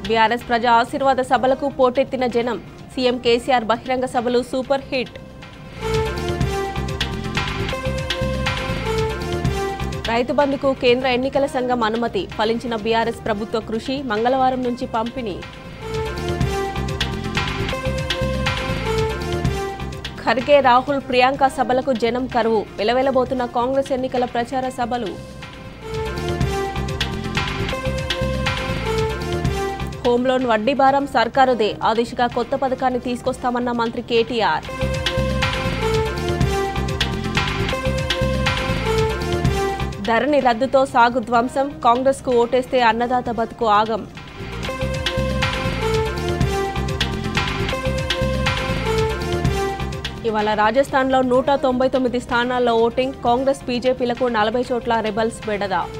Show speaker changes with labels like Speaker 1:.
Speaker 1: BRS ప్రజా ఆశీర్వాద సభలకు పోటెత్తిన జనం సీఎం కేసీఆర్ బహిరంగ సభలు సూపర్ హిట్ రైతు బంధుకు కేంద్ర ఎన్నికల సంఘం అనుమతి ఫలించిన బీఆర్ఎస్ ప్రభుత్వ కృషి మంగళవారం నుంచి పంపిణీ ఖర్గే రాహుల్ ప్రియాంక సభలకు జనం కరువు వెలవెలబోతున్న కాంగ్రెస్ ఎన్నికల ప్రచార సభలు హోమ్ లోన్ వడ్డీ భారం సర్కారుదే ఆ దిశగా కొత్త పథకాన్ని తీసుకొస్తామన్న మంత్రి కేటీఆర్ ధరణి రద్దుతో సాగు ధ్వంసం కాంగ్రెస్కు ఓటేస్తే అన్నదాత బతుకు ఆగం ఇవాళ రాజస్థాన్లో నూట తొంభై తొమ్మిది స్థానాల్లో ఓటింగ్ కాంగ్రెస్ బీజేపీలకు నలభై చోట్ల రెబల్స్ బెడద